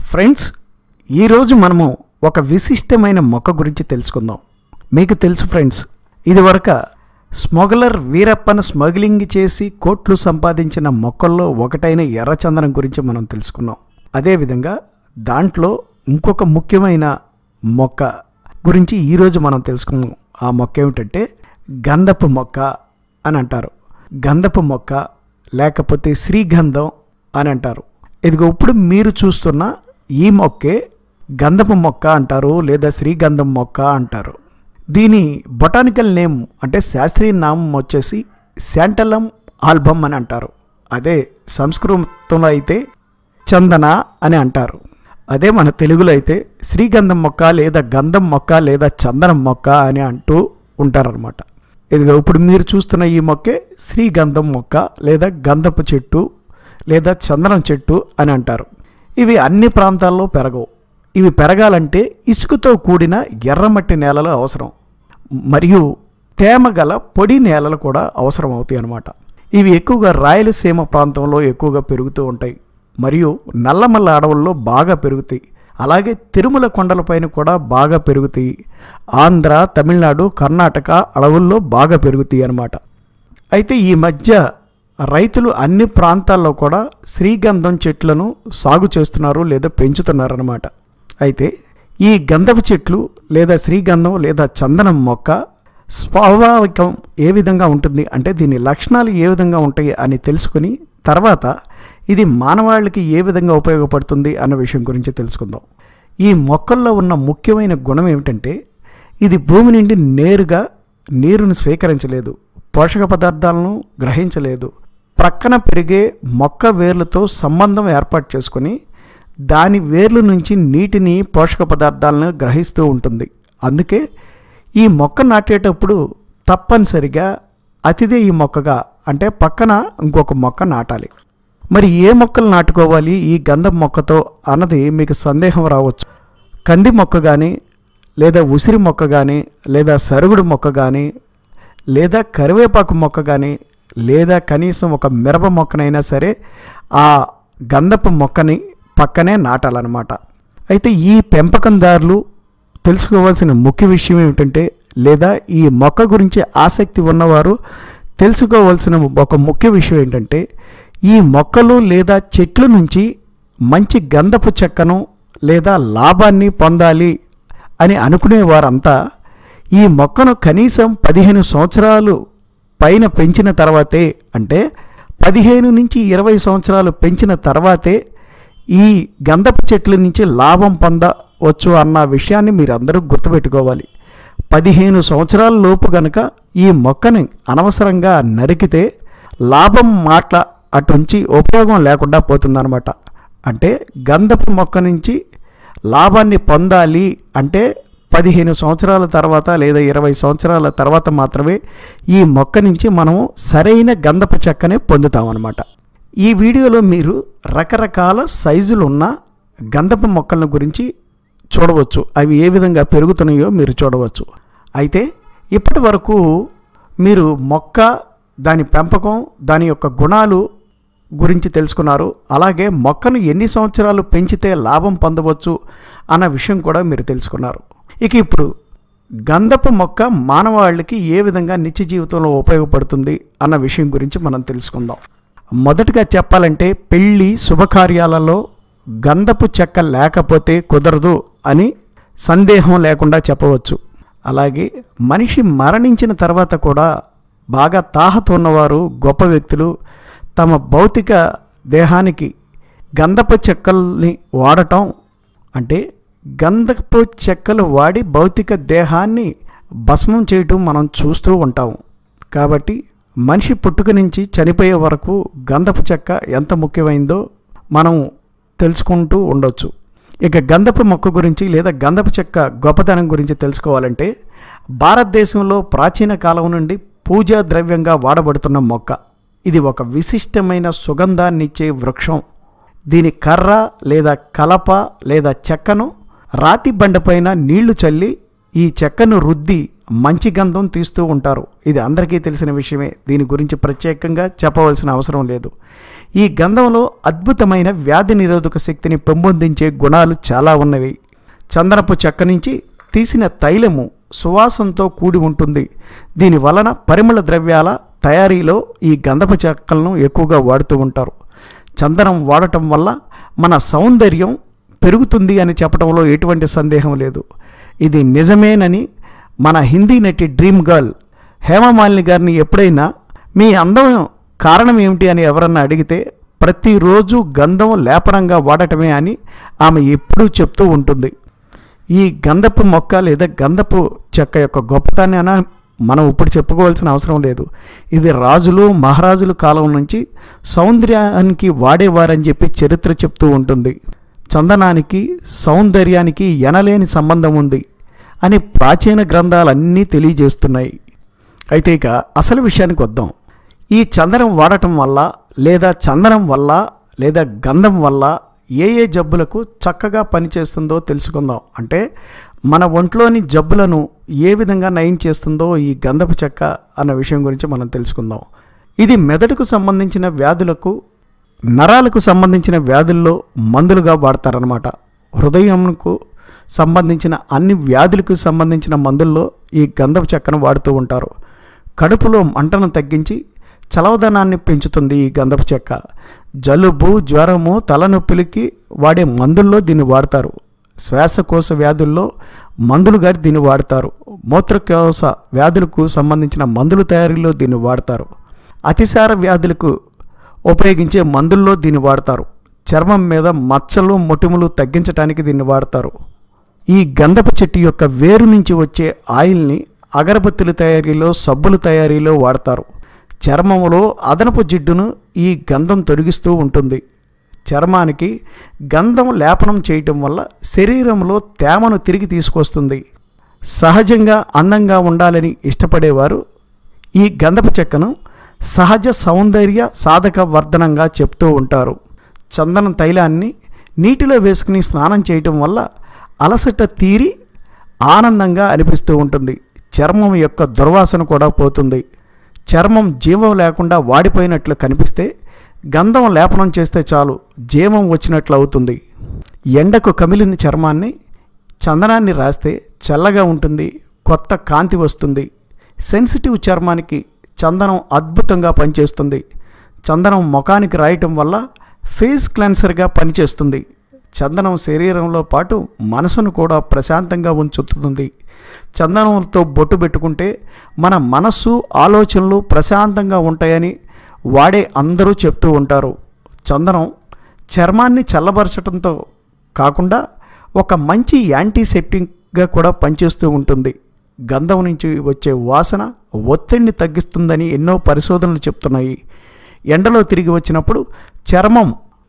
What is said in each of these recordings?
friends ఈరోజు మనము ఒక విశిష్టమైన మొక్క గురించి తెలుసుకుందాం మీకు తెలుసు ఫ్రెండ్స్ ఇదివరక స్మగ్లర్ వీరప్పన స్మగ్లింగ్ చేసి కోట్లు సంపాదించిన మొక్కల్లో ఒకటైన ఎర్రచందనం గురించి మనం తెలుసుకున్నాం అదేవిధంగా దాంట్లో ఇంకొక ముఖ్యమైన మొక్క గురించి ఈరోజు మనం తెలుసుకున్నాం ఆ మొక్క ఏమిటంటే గంధపు మొక్క అని అంటారు గంధపు మొక్క లేకపోతే శ్రీగంధం అని అంటారు ఇదిగో ఇప్పుడు మీరు చూస్తున్న ఈ మొక్కే గంధపు మొక్క అంటారు లేదా శ్రీగంధం మొక్క అంటారు దీని బొటానికల్ నేమ్ అంటే శాస్త్రీయ నామం వచ్చేసి శాంటలం ఆల్బమ్ అని అంటారు అదే సంస్కృతంలో అయితే చందన అని అంటారు అదే మన తెలుగులో అయితే శ్రీగంధం మొక్క లేదా గంధం మొక్క లేదా చందనం మొక్క అని అంటూ ఉంటారనమాట ఇదిగో ఇప్పుడు మీరు చూస్తున్న ఈ మొక్కే శ్రీగంధం మొక్క లేదా గంధపు చెట్టు లేదా చందనం చెట్టు అని అంటారు ఇవి అన్ని ప్రాంతాల్లో పెరగవు ఇవి పెరగాలంటే ఇసుకతో కూడిన ఎర్రమట్టి నేలలు అవసరం మరియు తేమ గల పొడి నేలలు కూడా అవసరం అవుతాయి అన్నమాట ఇవి ఎక్కువగా రాయలసీమ ప్రాంతంలో ఎక్కువగా పెరుగుతూ ఉంటాయి మరియు నల్లమల్ల అడవుల్లో బాగా పెరుగుతాయి అలాగే తిరుమల కొండలపైన కూడా బాగా పెరుగుతాయి ఆంధ్ర తమిళనాడు కర్ణాటక అడవుల్లో బాగా పెరుగుతాయి అన్నమాట అయితే ఈ మధ్య రైతులు అన్ని ప్రాంతాల్లో కూడా శ్రీగంధం చెట్లను సాగు చేస్తున్నారు లేదా పెంచుతున్నారు అన్నమాట అయితే ఈ గంధపు చెట్లు లేదా శ్రీగంధం లేదా చందనం మొక్క స్వాభావికం ఏ విధంగా ఉంటుంది అంటే దీని లక్షణాలు ఏ విధంగా ఉంటాయి అని తెలుసుకుని తర్వాత ఇది మానవాళికి ఏ విధంగా ఉపయోగపడుతుంది అన్న విషయం గురించి తెలుసుకుందాం ఈ మొక్కల్లో ఉన్న ముఖ్యమైన గుణం ఏమిటంటే ఇది భూమి నుండి నేరుగా నీరును స్వీకరించలేదు పోషక పదార్థాలను గ్రహించలేదు ప్రక్కన పెరిగే మొక్క వేర్లతో సంబంధం ఏర్పాటు చేసుకొని దాని వేర్ల నుంచి నీటిని పోషక పదార్థాలను గ్రహిస్తూ ఉంటుంది అందుకే ఈ మొక్క నాటేటప్పుడు తప్పనిసరిగా అతిదే ఈ మొక్కగా అంటే పక్కన ఇంకొక మొక్క నాటాలి మరి ఏ మొక్కలు నాటుకోవాలి ఈ గంధం మొక్కతో అన్నది మీకు సందేహం రావచ్చు కంది మొక్క కానీ లేదా ఉసిరి మొక్క కానీ లేదా సరుగుడు మొక్క కానీ లేదా కరివేపాకు మొక్క కానీ లేదా కనీసం ఒక మిరప మొక్కనైనా సరే ఆ గంధపు మొక్కని పక్కనే నాటాలన్నమాట అయితే ఈ పెంపకందారులు తెలుసుకోవాల్సిన ముఖ్య విషయం ఏమిటంటే లేదా ఈ మొక్క గురించి ఆసక్తి ఉన్నవారు తెలుసుకోవాల్సిన ఒక ముఖ్య విషయం ఏంటంటే ఈ మొక్కలు లేదా చెట్ల నుంచి మంచి గంధపు చెక్కను లేదా లాభాన్ని పొందాలి అని అనుకునే వారంతా ఈ మొక్కను కనీసం పదిహేను సంవత్సరాలు పైన పెంచిన తర్వాతే అంటే పదిహేను నుంచి ఇరవై సంవత్సరాలు పెంచిన తర్వాతే ఈ గంధపు చెట్ల నుంచి లాభం పొందవచ్చు అన్న విషయాన్ని మీరు అందరూ గుర్తుపెట్టుకోవాలి పదిహేను సంవత్సరాల లోపు గనక ఈ మొక్కని అనవసరంగా నరికితే లాభం మాట్ల అటుంచి ఉపయోగం లేకుండా పోతుందన్నమాట అంటే గంధపు మొక్క నుంచి లాభాన్ని పొందాలి అంటే పదిహేను సంవత్సరాల తర్వాత లేదా ఇరవై సంవత్సరాల తర్వాత మాత్రమే ఈ మొక్క నుంచి మనము సరైన గంధపు చెక్కనే పొందుతామన్నమాట ఈ వీడియోలో మీరు రకరకాల సైజులు ఉన్న గంధపు మొక్కల గురించి చూడవచ్చు అవి ఏ విధంగా పెరుగుతున్నాయో మీరు చూడవచ్చు అయితే ఇప్పటి వరకు మీరు మొక్క దాని పెంపకం దాని యొక్క గుణాలు గురించి తెలుసుకున్నారు అలాగే మొక్కను ఎన్ని సంవత్సరాలు పెంచితే లాభం పొందవచ్చు అన్న విషయం కూడా మీరు తెలుసుకున్నారు ఇక ఇప్పుడు గంధపు మొక్క మానవాళికి ఏ విధంగా నిత్య జీవితంలో ఉపయోగపడుతుంది అన్న విషయం గురించి మనం తెలుసుకుందాం మొదటగా చెప్పాలంటే పెళ్ళి శుభకార్యాలలో గంధపు చెక్క లేకపోతే కుదరదు అని సందేహం లేకుండా చెప్పవచ్చు అలాగే మనిషి మరణించిన తర్వాత కూడా బాగా తాహత ఉన్నవారు గొప్ప వ్యక్తులు తమ భౌతిక దేహానికి గంధపు చెక్కల్ని వాడటం అంటే గంధపు చెక్కలు వాడి భౌతిక దేహాన్ని భస్మం చేయటం మనం చూస్తూ ఉంటాము కాబట్టి మనిషి పుట్టుక నుంచి చనిపోయే వరకు గంధపు చెక్క ఎంత ముఖ్యమైందో మనం తెలుసుకుంటూ ఉండొచ్చు ఇక గంధపు మొక్క గురించి లేదా గంధపు చెక్క గొప్పతనం గురించి తెలుసుకోవాలంటే భారతదేశంలో ప్రాచీన కాలం నుండి పూజా ద్రవ్యంగా వాడబడుతున్న మొక్క ఇది ఒక విశిష్టమైన సుగంధాన్నిచ్చే వృక్షం దీని కర్ర లేదా కలప లేదా చెక్కను రాతి బండపైన నీళ్లు చల్లి ఈ చెక్కను రుద్ది మంచి గంధం తీస్తూ ఉంటారు ఇది అందరికీ తెలిసిన విషయమే దీని గురించి ప్రత్యేకంగా చెప్పవలసిన అవసరం లేదు ఈ గంధంలో అద్భుతమైన వ్యాధి నిరోధక శక్తిని పెంపొందించే గుణాలు చాలా ఉన్నవి చందనపు చెక్క నుంచి తీసిన తైలము సువాసనతో కూడి ఉంటుంది దీని వలన పరిమళ ద్రవ్యాల తయారీలో ఈ గంధపు చెక్కలను ఎక్కువగా వాడుతూ ఉంటారు చందనం వాడటం వల్ల మన సౌందర్యం పెరుగుతుంది అని చెప్పడంలో ఎటువంటి సందేహం లేదు ఇది నిజమేనని మన హిందీ నటి డ్రీమ్ గర్ల్ హేమమాలిని గారిని ఎప్పుడైనా మీ అందం కారణం ఏమిటి అని ఎవరన్నా అడిగితే ప్రతిరోజు గంధం లేపనంగా వాడటమే అని ఆమె ఎప్పుడూ చెప్తూ ఉంటుంది ఈ గంధపు మొక్క లేదా గంధపు చెక్క యొక్క గొప్పతనాన్ని అన మనం ఇప్పుడు చెప్పుకోవాల్సిన అవసరం లేదు ఇది రాజులు మహారాజుల కాలం నుంచి సౌందర్యానికి వాడేవారని చెప్పి చరిత్ర చెప్తూ ఉంటుంది చందనానికి సౌందర్యానికి ఎనలేని సంబంధం ఉంది అని ప్రాచీన గ్రంథాలన్నీ తెలియజేస్తున్నాయి అయితే ఇక అసలు విషయానికి వద్దాం ఈ చందనం వాడటం వల్ల లేదా చందనం వల్ల లేదా గంధం వల్ల ఏ ఏ జబ్బులకు చక్కగా పనిచేస్తుందో తెలుసుకుందాం అంటే మన ఒంట్లోని జబ్బులను ఏ విధంగా నయం చేస్తుందో ఈ గంధపు చెక్క అన్న విషయం గురించి మనం తెలుసుకుందాం ఇది మెదడుకు సంబంధించిన వ్యాధులకు నరాలకు సంబంధించిన వ్యాధుల్లో మందులుగా వాడతారనమాట హృదయంకు సంబంధించిన అన్ని వ్యాధులకు సంబంధించిన మందుల్లో ఈ గంధపు చెక్కను వాడుతూ ఉంటారు కడుపులో మంటను తగ్గించి చలవదనాన్ని పెంచుతుంది ఈ గంధపు చెక్క జలుబు జ్వరము తలనొప్పులకి వాడే మందుల్లో దీన్ని వాడతారు శ్వాసకోశ వ్యాధుల్లో మందులుగా దీన్ని వాడతారు మూత్రకోశ వ్యాధులకు సంబంధించిన మందుల తయారీలో దీన్ని వాడతారు అతిసార వ్యాధులకు ఉపయోగించే మందుల్లో దీన్ని వాడతారు చర్మం మీద మచ్చలు మొటిములు తగ్గించడానికి దీన్ని వాడతారు ఈ గంధపు చెట్టు యొక్క వేరు నుంచి వచ్చే ఆయిల్ని అగరబత్తుల తయారీలో సబ్బుల తయారీలో వాడతారు చర్మములో అదనపు జిడ్డును ఈ గంధం తొలగిస్తూ ఉంటుంది చర్మానికి గంధం లేపనం చేయటం వల్ల శరీరంలో తేమను తిరిగి తీసుకొస్తుంది సహజంగా అందంగా ఉండాలని ఇష్టపడేవారు ఈ గంధపు చెక్కను సహజ సౌందర్య సాధక వర్ధనంగా చెప్తూ ఉంటారు చందనం తైలాన్ని నీటిలో వేసుకుని స్నానం చేయటం వల్ల అలసట తీరి ఆనందంగా అనిపిస్తూ ఉంటుంది చర్మం యొక్క దుర్వాసన కూడా పోతుంది చర్మం జీవం లేకుండా వాడిపోయినట్లు కనిపిస్తే గంధం లేపనం చేస్తే చాలు జీవం వచ్చినట్లు అవుతుంది ఎండకు కమిలిన చర్మాన్ని చందనాన్ని రాస్తే చల్లగా ఉంటుంది కొత్త కాంతి వస్తుంది సెన్సిటివ్ చర్మానికి చందనం అద్భుతంగా పనిచేస్తుంది చందనం ముఖానికి రాయటం వల్ల ఫేస్ క్లెన్సర్గా పనిచేస్తుంది చందనం శరీరంలో పాటు మనసును కూడా ప్రశాంతంగా ఉంచుతుంది చందనంతో బొట్టు పెట్టుకుంటే మన మనస్సు ఆలోచనలు ప్రశాంతంగా ఉంటాయని వాడే అందరూ చెప్తూ ఉంటారు చందనం చర్మాన్ని చల్లబరచడంతో కాకుండా ఒక మంచి యాంటీసెప్టిక్గా కూడా పనిచేస్తూ ఉంటుంది గంధం నుంచి వచ్చే వాసన ఒత్తిడిని తగ్గిస్తుందని ఎన్నో పరిశోధనలు చెప్తున్నాయి ఎండలో తిరిగి వచ్చినప్పుడు చర్మం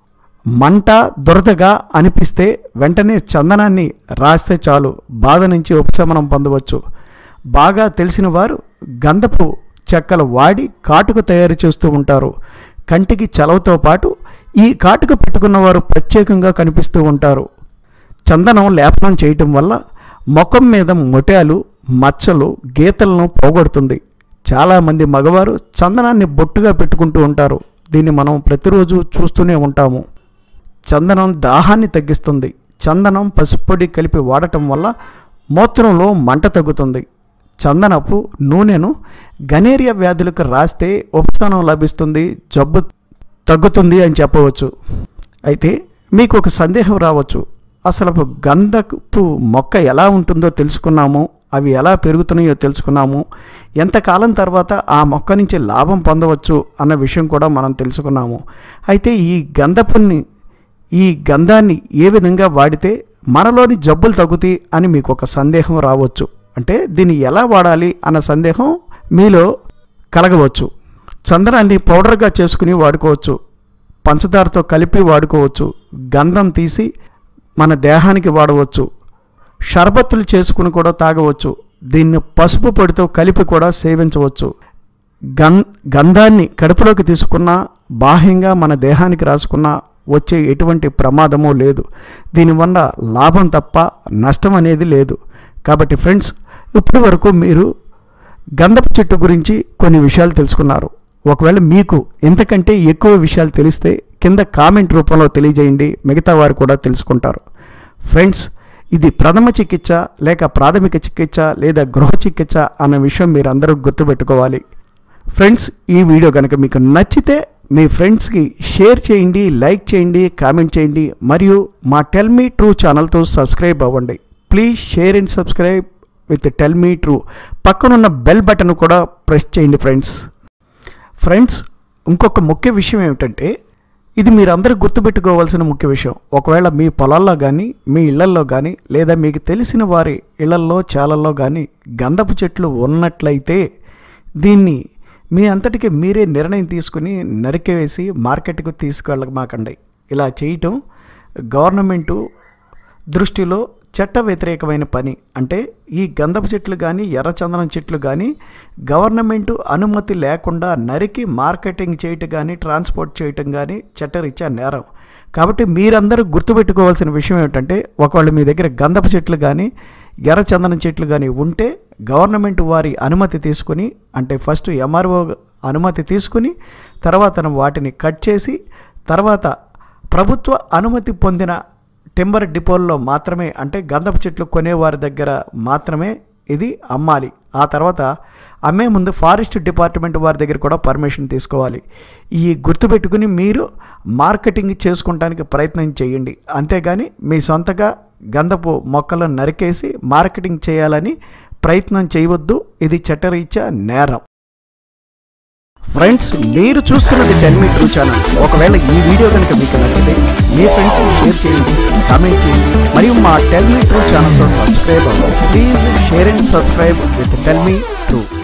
మంట దురదగా అనిపిస్తే వెంటనే చందనాన్ని రాస్తే చాలు బాధ నుంచి ఉపశమనం పొందవచ్చు బాగా తెలిసిన వారు గంధపు చెక్కలు వాడి కాటుక తయారు చేస్తూ ఉంటారు కంటికి చలవతో పాటు ఈ కాటుక పెట్టుకున్నవారు ప్రత్యేకంగా కనిపిస్తూ ఉంటారు చందనం లేపనం చేయటం వల్ల ముఖం మీద మొటాలు మచ్చలు గీతలను పోగొడుతుంది చాలామంది మగవారు చందనాన్ని బొట్టుగా పెట్టుకుంటూ ఉంటారు దీన్ని మనం ప్రతిరోజు చూస్తూనే ఉంటాము చందనం దాహాన్ని తగ్గిస్తుంది చందనం పసుపొడి కలిపి వాడటం వల్ల మూత్రంలో మంట తగ్గుతుంది చందనపు నూనెను గనేరియా వ్యాధులకు రాస్తే ఉపశమనం లభిస్తుంది జబ్బు తగ్గుతుంది అని చెప్పవచ్చు అయితే మీకు ఒక సందేహం రావచ్చు అసలు గంధపు మొక్క ఎలా ఉంటుందో తెలుసుకున్నాము అవి ఎలా పెరుగుతున్నాయో తెలుసుకున్నాము ఎంతకాలం తర్వాత ఆ మొక్క నుంచి లాభం పొందవచ్చు అన్న విషయం కూడా మనం తెలుసుకున్నాము అయితే ఈ గంధపుని ఈ గంధాన్ని ఏ విధంగా వాడితే మనలోని జబ్బులు తగ్గుతాయి అని మీకు ఒక సందేహం రావచ్చు అంటే దీన్ని ఎలా వాడాలి అన్న సందేహం మీలో కలగవచ్చు చందనాన్ని పౌడర్గా చేసుకుని వాడుకోవచ్చు పంచదారతో కలిపి వాడుకోవచ్చు గంధం తీసి మన దేహానికి వాడవచ్చు షర్బత్తులు చేసుకుని కూడా తాగవచ్చు దీన్ని పసుపు పొడితో కలిపి కూడా సేవించవచ్చు గం గంధాన్ని కడుపులోకి తీసుకున్న బాహ్యంగా మన దేహానికి రాసుకున్న వచ్చే ఎటువంటి ప్రమాదము లేదు దీనివల్ల లాభం తప్ప నష్టం అనేది లేదు కాబట్టి ఫ్రెండ్స్ ఇప్పటి వరకు మీరు గంధపు చెట్టు గురించి కొన్ని విషయాలు తెలుసుకున్నారు ఒకవేళ మీకు ఇంతకంటే ఎక్కువ విషయాలు తెలిస్తే కింద కామెంట్ రూపంలో తెలియజేయండి మిగతా వారు కూడా తెలుసుకుంటారు ఫ్రెండ్స్ ఇది ప్రథమ చికిత్స లేక ప్రాథమిక చికిత్స లేదా గృహ చికిత్స అన్న విషయం మీరు అందరూ గుర్తుపెట్టుకోవాలి ఫ్రెండ్స్ ఈ వీడియో కనుక మీకు నచ్చితే మీ ఫ్రెండ్స్కి షేర్ చేయండి లైక్ చేయండి కామెంట్ చేయండి మరియు మా టెల్ మీ ట్రూ ఛానల్తో సబ్స్క్రైబ్ అవ్వండి please share and subscribe with tell me true పక్కనున్న బెల్ బటన్ కూడా ప్రెస్ చేయండి ఫ్రెండ్స్ ఫ్రెండ్స్ ఇంకొక ముఖ్య విషయం ఏమిటంటే ఇది మీరందరూ గుర్తుపెట్టుకోవాల్సిన ముఖ్య విషయం ఒకవేళ మీ పొలాల్లో కానీ మీ ఇళ్లల్లో కానీ లేదా మీకు తెలిసిన వారి ఇళ్లల్లో చాలల్లో కానీ గంధపు చెట్లు ఉన్నట్లయితే దీన్ని మీ అంతటికి మీరే నిర్ణయం తీసుకుని నరికేవేసి మార్కెట్కు తీసుకెళ్ళమాకండి ఇలా చేయటం గవర్నమెంటు దృష్టిలో చట్ట వ్యతిరేకమైన పని అంటే ఈ గంధపు చెట్లు కానీ ఎర్రచందనం చెట్లు కానీ గవర్నమెంటు అనుమతి లేకుండా నరికి మార్కెటింగ్ చేయటం కానీ ట్రాన్స్పోర్ట్ చేయటం కానీ చట్టరీత్యా నేరం కాబట్టి మీరందరూ గుర్తుపెట్టుకోవాల్సిన విషయం ఏమిటంటే ఒకవేళ మీ దగ్గర గంధపు చెట్లు కానీ ఎర్రచందనం చెట్లు కానీ ఉంటే గవర్నమెంట్ వారి అనుమతి తీసుకుని అంటే ఫస్ట్ ఎంఆర్ఓ అనుమతి తీసుకుని తర్వాత వాటిని కట్ చేసి తర్వాత ప్రభుత్వ అనుమతి పొందిన టింబర్ డిపోల్లో మాత్రమే అంటే గంధపు చెట్లు కొనేవారి దగ్గర మాత్రమే ఇది అమ్మాలి ఆ తర్వాత అమ్మే ముందు ఫారెస్ట్ డిపార్ట్మెంట్ వారి దగ్గర కూడా పర్మిషన్ తీసుకోవాలి ఈ గుర్తుపెట్టుకుని మీరు మార్కెటింగ్ చేసుకుంటానికి ప్రయత్నం చేయండి అంతేగాని మీ సొంతగా గంధపు మొక్కలను నరికేసి మార్కెటింగ్ చేయాలని ప్రయత్నం చేయవద్దు ఇది చట్టరీత్యా నేరం ఫ్రెండ్స్ మీరు చూస్తున్నది టెన్ మీ ట్రూ ఛానల్ ఒకవేళ ఈ వీడియో కనుక మీకు నచ్చితే మీ ఫ్రెండ్స్ షేర్ చేయండి కామెంట్ చేయండి మరియు మా టెల్ మీ ట్రూ ఛానల్తో సబ్స్క్రైబ్ అవ్వండి please share and subscribe with tell me true